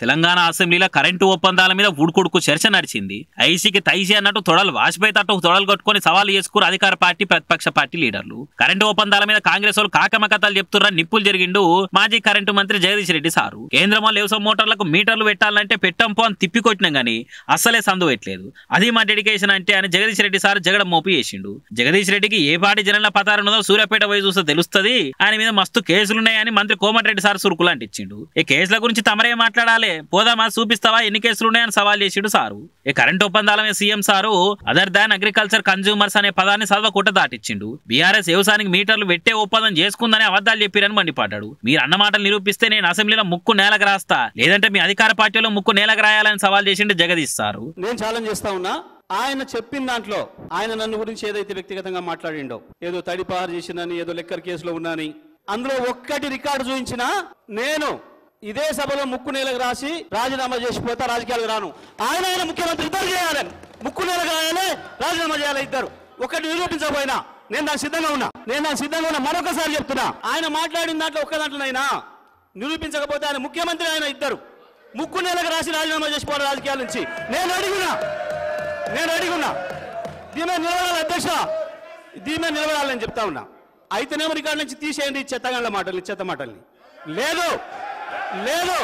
తెలంగాణ అసెంబ్లీలో కరెంటు ఒప్పందాల మీద ఉడుకుడుకు చర్చ నడిచింది ఐసీకి తైసి అన్నట్టు తొడలు వాజ్పేయి తట్టు తొడలు కొట్టుకొని సవాలు చేసుకుని అధికార పార్టీ ప్రతిపక్ష పార్టీ లీడర్లు కరెంటు ఒప్పందాల మీద కాంగ్రెస్ వాళ్ళు కాకమ కథలు చెప్తున్నా నిప్పులు జరిగిండు మాజీ కరెంటు మంత్రి జగదీష్ రెడ్డి సారు కేంద్రం వాళ్ళు వ్యవసాయ మోటార్లకు మీటర్లు పెట్టాలంటే పెట్టంపో అని తిప్పి కొట్టినాం గానీ అస్సలే సందు పెట్టలేదు అది మా డెడికేషన్ అంటే అని జగదీష్ రెడ్డి సార్ జగడ మోపి చేసిండు జగదీష్ రెడ్డికి ఏ పార్టీ జనంలో పతారు ఉన్నదో సూర్యాపేట పోయి చూస్తే తెలుస్తుంది ఆయన మీద మస్తు కేసులున్నాయని మంత్రి కోమటిరెడ్డి సార్ సురుకులు అంటించిండు ఈ కేసుల గురించి తమరే మాట్లాడాలి పోదామా చూపిస్తావా ఎన్ని కేసులు ఉన్నాయని సవాల్ చేసిండు సారు ఈ కరెంట్ ఒప్పందాల మీద CM sir other than agriculture consumers అనే పదాన్ని చదవకుంట దాటిచ్చిండు బీఆర్ఎస్ వ్యవసాయానికి మీటర్లు పెట్టే ఒప్పందం చేసుకుందని అబద్ధాలు చెప్పిరని మండిపడ్డాడు మీరు అన్న మాటలు నిరూపిస్తే నేను అసెంబ్లీలో ముక్కు నేలకు రాస్తా లేదంటే మీ అధికార పార్టీలో ముక్కు నేలకు రాయాలని సవాల్ చేసిండు జగదీష్ సారు నేను ఛాలెంజ్ చేస్తా ఉన్నా ఆయన చెప్పిన దాంట్లో ఆయన నన్ను గురించి ఏదైతే వ్యక్తిగతంగా మాట్లాడిండో ఏదో తడిపారు చేసినని ఏదో లెక్కర్ కేసులో ఉన్నాని అందులో ఒక్కటి రికార్డు చూపించినా నేను ఇదే సభలో ముక్కు నేలకు రాసి రాజీనామా చేసిపోతా రాజకీయాలకు రాను ఆయన ఆయన ముఖ్యమంత్రి ఇద్దరు చేయాలి ముక్కు నేలకు రాయాలి రాజీనామా చేయాలి ఇద్దరు ఒకటి నిరూపించకపోయినా నేను దానికి సిద్ధంగా ఉన్నా నేను దానికి సిద్ధంగా ఉన్నా మరొకసారి చెప్తున్నా ఆయన మాట్లాడిన దాంట్లో ఒక్క దాంట్లోనైనా నిరూపించకపోతే ఆయన ముఖ్యమంత్రి ఆయన ఇద్దరు ముక్కు నేలకు రాసి రాజీనామా చేసిపోవాలి రాజకీయాల నుంచి నేను అడిగినా నేను అడిగున్నా దీని మీద నిలబడాలి అధ్యక్ష దీని మీద నిలబడాలని చెప్తా ఉన్నా అయితేనేమో రికార్డు నుంచి తీసేయండి ఈ చెత్తగాళ్ళ మాటలు ఈ చెత్త మాటల్ని లేదు లేదు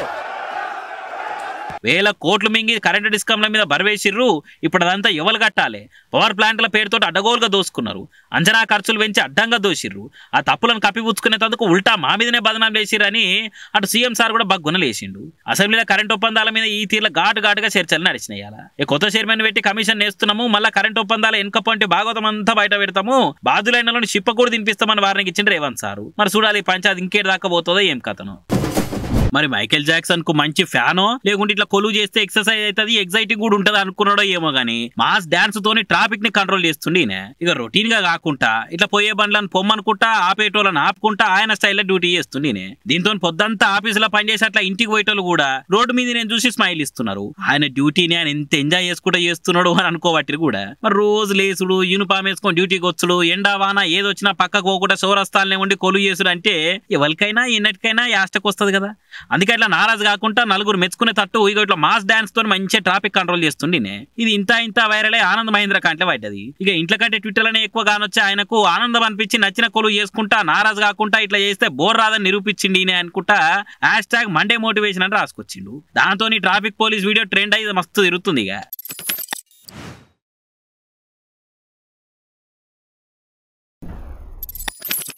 వేల కోట్లు మింగి కరెంటు డిస్కంల మీద బరవేసిర్రు ఇప్పుడు అదంతా ఎవరు కట్టాలి పవర్ ప్లాంట్ల పేరుతో అడ్డగోలుగా దోసుకున్నారు అంచనా ఖర్చులు పెంచి అడ్డంగా దోసిర్రు ఆ తప్పులను కప్పిపుచ్చుకునేందుకు ఉల్టా మా మీదనే బదనాం లేచిరని అటు సీఎం సార్ కూడా బగ్గున లేచిండు అసెంబ్లీలో కరెంట్ ఒప్పందాల మీద ఈ తీర్ల ఘాటు ఘాటుగా చర్చలు నడిచినాయి అలా ఈ కొత్త చైర్మన్ పెట్టి కమిషన్ నేస్తున్నాము మళ్ళీ కరెంట్ ఒప్పందాల వెనుక పంటి భాగవతం అంతా బయట పెడతాము బాధులైన చిప్ప కూడా తినిపిస్తామని వారికి ఇచ్చిండు రేవంత్ సారు మరి చూడాలి ఈ పంచాయతీ ఇంకేటి దాకా పోతుందో ఏం కథను మరి మైకేల్ జాక్సన్ కు మంచి ఫ్యానో లేకుంటే ఇట్లా కొలువు చేస్తే ఎక్సర్సైజ్ అవుతుంది ఎగ్జైటింగ్ కూడా ఉంటది అనుకున్నాడో ఏమో గానీ మాస్ డాన్స్ తోని ట్రాఫిక్ ని కంట్రోల్ చేస్తుండే ఈయన ఇక రొటీన్ గా కాకుండా ఇట్లా పోయే బండ్లను పొమ్మనుకుంటా ఆపేటోళ్ళని ఆపుకుంటా ఆయన స్టైల్లో డ్యూటీ చేస్తుండే ఈయన. దీంతో పొద్దంతా ఆఫీసులో పనిచేసి అట్లా ఇంటికి పోయేటోళ్ళు కూడా రోడ్డు మీద నేను చూసి స్మైల్ ఇస్తున్నారు ఆయన డ్యూటీని ఆయన ఎంత ఎంజాయ్ చేసుకుంటూ చేస్తున్నాడు అని అనుకోబట్టి కూడా మరి రోజు లేసుడు యూనిఫామ్ వేసుకొని డ్యూటీకి వచ్చుడు ఎండా వాన ఏదొచ్చినా పక్కకు పోకుండా సౌరస్థాలనే ఉండి కొలువు చేసుడు అంటే ఎవరికైనా ఎన్నటికైనా యాస్టకు వస్తుంది కదా అందుకే ఇట్లా నారాజు కాకుండా నలుగురు మెచ్చుకునే తట్టు ఇక ఇట్లా మాస్ డాన్స్ తో మంచిగా ట్రాఫిక్ కంట్రోల్ చేస్తుండే ఇది ఇంత ఇంత వైరల్ అయి ఆనంద్ మహేంద్ర కంటే పడ్డది ఇక ఇంట్లో కంటే ట్విట్టర్ లోనే ఎక్కువ కానొచ్చి ఆయనకు ఆనందం అనిపించి నచ్చిన కొలువు చేసుకుంటా నారాజు కాకుండా ఇట్లా చేస్తే బోర్ రాదని నిరూపించింది ఈయన అనుకుంటా హ్యాష్ ట్యాగ్ మండే మోటివేషన్ అని రాసుకొచ్చిండు దాంతో ట్రాఫిక్ పోలీస్ వీడియో ట్రెండ్ అయ్యి మస్తు తిరుగుతుంది ఇక